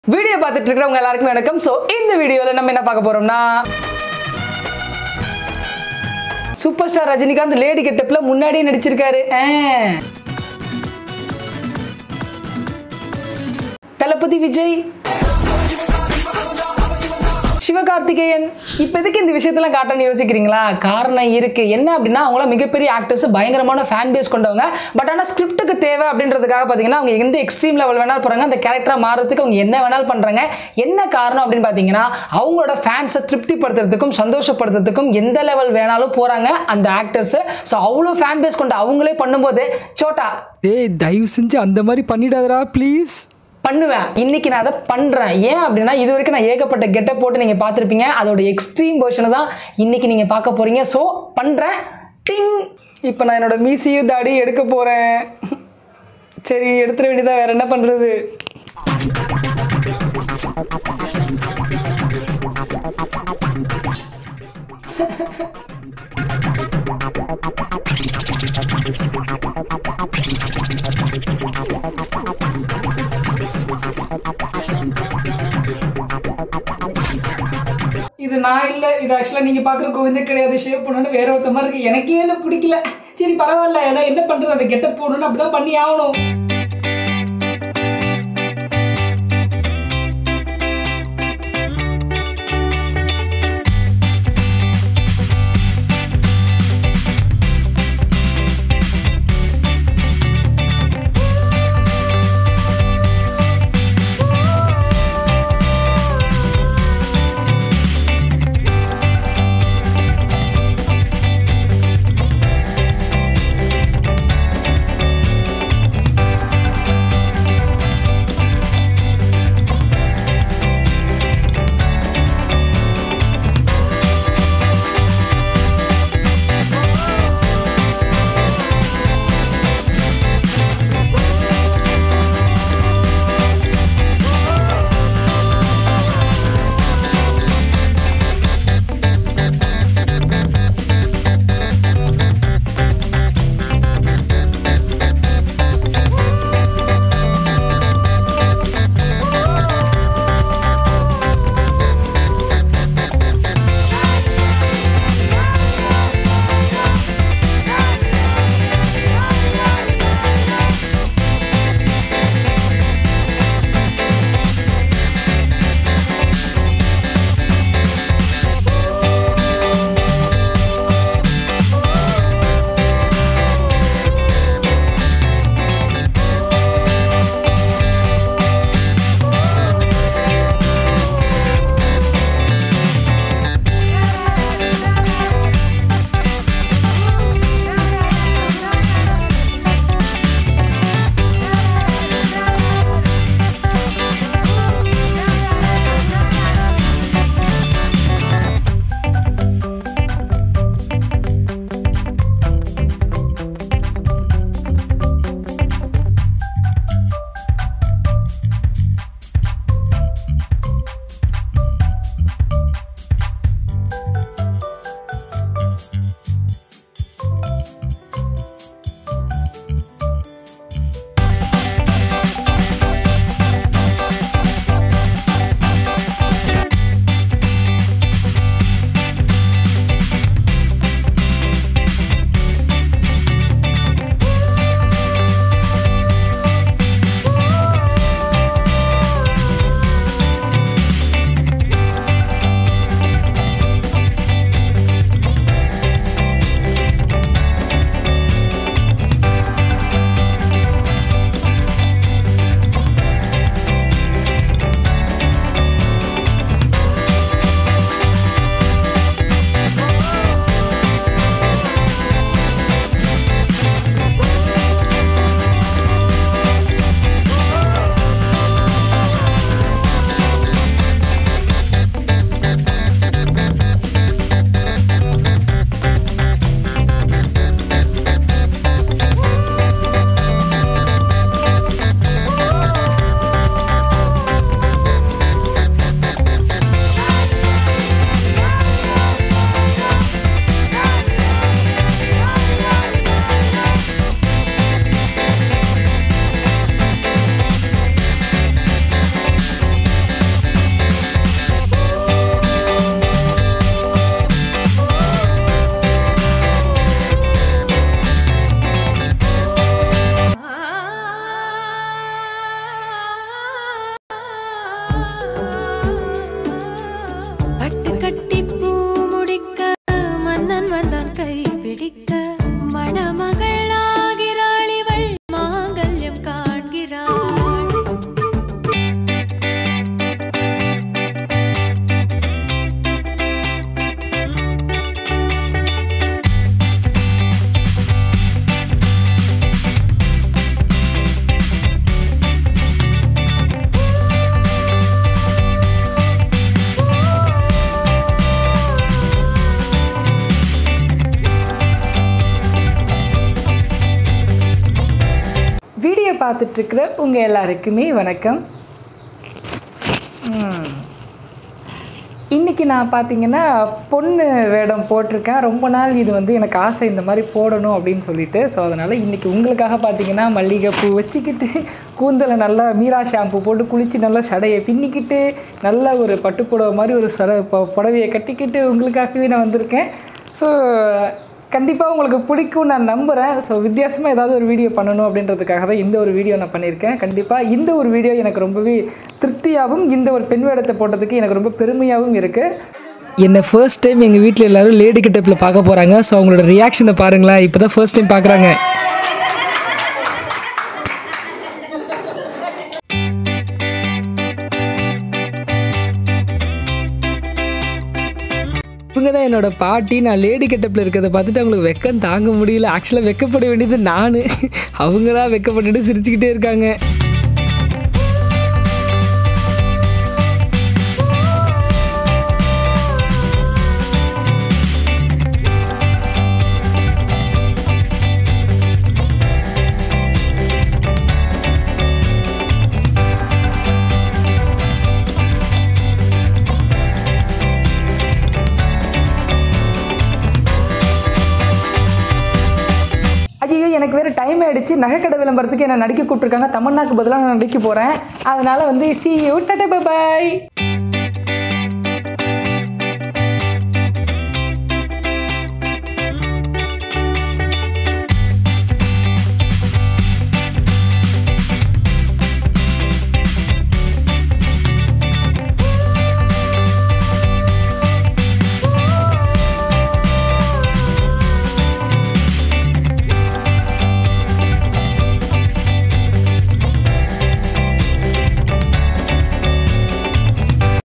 Video பார்த்துட்டு இருக்கிறவங்க எல்லாருக்கும் வணக்கம் ஸோ இந்த வீடியோவில் நம்ம என்ன பார்க்க போறோம்னா சூப்பர் ஸ்டார் ரஜினிகாந்த் லேடி கெட்டப்ல முன்னாடியே நடிச்சிருக்காரு ஆ. தளபதி விஜய் சிவகார்த்திகேயன் இப்போ எதுக்கு இந்த விஷயத்தெல்லாம் காட்டணும்னு யோசிக்கிறீங்களா காரணம் இருக்கு என்ன அப்படின்னா அவங்களாம் மிகப்பெரிய ஆக்டர்ஸ் பயங்கரமான ஃபேன் பேஸ் கொண்டவங்க பட் ஆனால் ஸ்கிரிப்டுக்கு தேவை அப்படின்றதுக்காக பார்த்தீங்கன்னா அவங்க எந்த எக்ஸ்ட்ரீம் லெவல் வேணாலும் போகிறாங்க அந்த கேரக்டராக மாறதுக்கு அவங்க என்ன வேணாலும் பண்ணுறாங்க என்ன காரணம் அப்படின்னு பார்த்தீங்கன்னா அவங்களோட ஃபேன்ஸை திருப்திப்படுத்துறதுக்கும் சந்தோஷப்படுத்துறதுக்கும் எந்த லெவல் வேணாலும் போகிறாங்க அந்த ஆக்டர்ஸ் ஸோ அவ்வளோ ஃபேன் பேஸ் கொண்ட அவங்களே பண்ணும்போது சோட்டா டேய் தயவு செஞ்சு அந்த மாதிரி பண்ணிடாதடா ப்ளீஸ் பண்ணுவேன் இன்னைக்கு நான் அதை பண்ணுறேன் ஏன் அப்படின்னா இது வரைக்கும் நான் ஏகப்பட்ட கெட்டப் போட்டு நீங்கள் பார்த்துருப்பீங்க அதோட எக்ஸ்ட்ரீம் வெர்ஷனை தான் இன்னைக்கு நீங்கள் பார்க்க போகிறீங்க ஸோ பண்ணுறேன் டிங் இப்போ நான் என்னோட மீசியும் தாடி எடுக்க போகிறேன் சரி எடுத்துட வேண்டியதா வேற என்ன பண்ணுறது இது நான் இல்லை இது ஆக்சுவலாக நீங்கள் பார்க்குற கோவிந்தே கிடையாது ஷேப் பண்ணணும்னு வேற ஒருத்த மாதிரி இருக்கு எனக்கே என்ன பிடிக்கல சரி பரவாயில்ல ஏன்னா என்ன பண்ணுறது அதை கெட்ட போடணும்னு அப்படி தான் பண்ணி ஆகணும் பார்த்துட்ருக்கிற உங்கள் எல்லாருக்குமே வணக்கம் ம். இன்னைக்கு நான் பார்த்தீங்கன்னா பொண்ணு வேடம் போட்டிருக்கேன் ரொம்ப நாள் இது வந்து எனக்கு ஆசை இந்த மாதிரி போடணும் அப்படின்னு சொல்லிட்டு ஸோ அதனால் இன்றைக்கி உங்களுக்காக பார்த்தீங்கன்னா மல்லிகைப்பூ வச்சுக்கிட்டு கூந்தலை நல்லா மீரா ஷாம்பு போட்டு குளித்து நல்லா சடையை பின்னிக்கிட்டு நல்ல ஒரு பட்டுப்புடவை மாதிரி ஒரு சட பொ- புடவையை கட்டிக்கிட்டு உங்களுக்காகவே நான் வந்திருக்கேன் ஸோ கண்டிப்பாக உங்களுக்கு பிடிக்கும் நான் நம்புகிறேன் ஸோ வித்தியாசமாக ஏதாவது ஒரு வீடியோ பண்ணணும் அப்படின்றதுக்காக தான் இந்த ஒரு வீடியோ நான் பண்ணியிருக்கேன் கண்டிப்பாக இந்த ஒரு வீடியோ எனக்கு ரொம்பவே திருப்தியாகவும் இந்த ஒரு பெண் வேடத்தை போட்டதுக்கு எனக்கு ரொம்ப பெருமையாகவும் இருக்குது என்னை ஃபர்ஸ்ட் டைம் எங்கள் வீட்டில் எல்லாரும் லேடி கிட்டப்பில் பார்க்க போகிறாங்க ஸோ அவங்களோட ரியாக்ஷனை பாருங்களேன் இப்போ தான் ஃபர்ஸ்ட் டைம் பார்க்குறாங்க இவங்க தான் என்னோட பாட்டி நான் லேடி கெட்டப்பில் இருக்கிறத பார்த்துட்டு அவங்களுக்கு வெக்கம் தாங்க முடியல ஆக்சுவலாக வெக்கப்பட வேண்டியது நான் அவங்க தான் வெக்கப்பட்டுட்டு சிரிச்சுக்கிட்டே இருக்காங்க ஐயோ எனக்கு வேறு டைம் ஆயிடுச்சு நகைக்கடை விளம்பரத்துக்கு என்ன நடிக்க கூப்பிட்ருக்காங்க தமன்னாக்கு பதிலாக நான் நடிக்க போகிறேன் அதனால் வந்து சி யூ டட்டா பாய்